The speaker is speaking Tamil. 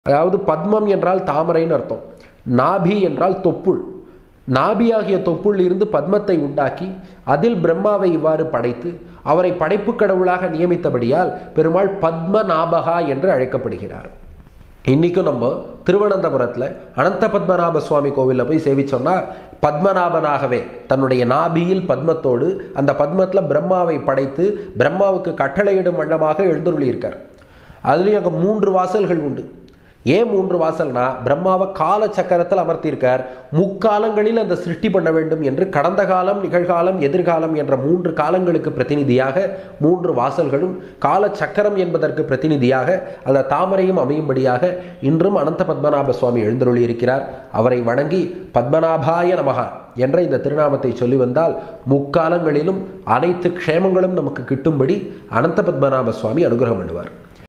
அதாவது பத்மம் என்றால் தாமரைன்னு அர்த்தம் நாபி என்றால் தொப்புள் நாபியாகிய தொப்புள் இருந்து பத்மத்தை உண்டாக்கி அதில் பிரம்மாவை இவ்வாறு படைத்து அவரை படைப்பு கடவுளாக நியமித்தபடியால் பெருமாள் பத்மநாபகா என்று அழைக்கப்படுகிறார் இன்றைக்கும் நம்ம திருவனந்தபுரத்தில் அனந்த பத்மநாப சுவாமி கோவிலில் போய் சேவிச்சோம்னா பத்மநாபனாகவே தன்னுடைய நாபியில் பத்மத்தோடு அந்த பத்மத்தில் பிரம்மாவை படைத்து பிரம்மாவுக்கு கட்டளையிடும் வண்ணமாக எழுந்துருளியிருக்கார் அதுலேயும் அங்கே மூன்று வாசல்கள் உண்டு ஏன் மூன்று வாசல்னா பிரம்மாவை கால சக்கரத்தில் அமர்த்தியிருக்கார் முக்காலங்களில் அந்த சிருஷ்டி பண்ண வேண்டும் என்று கடந்த காலம் நிகழ்காலம் எதிர்காலம் என்ற மூன்று காலங்களுக்கு பிரதிநிதியாக மூன்று வாசல்களும் கால சக்கரம் என்பதற்கு பிரதிநிதியாக அந்த தாமரையும் அமையும்படியாக இன்றும் அனந்த பத்மநாப சுவாமி எழுந்தருளி இருக்கிறார் அவரை வணங்கி பத்மநாபாய நமகா என்ற இந்த திருநாமத்தை சொல்லி வந்தால் முக்காலங்களிலும் அனைத்து க்ஷேமங்களும் நமக்கு கிட்டும்படி அனந்த பத்மநாப சுவாமி அனுகிரகம் பண்ணுவார்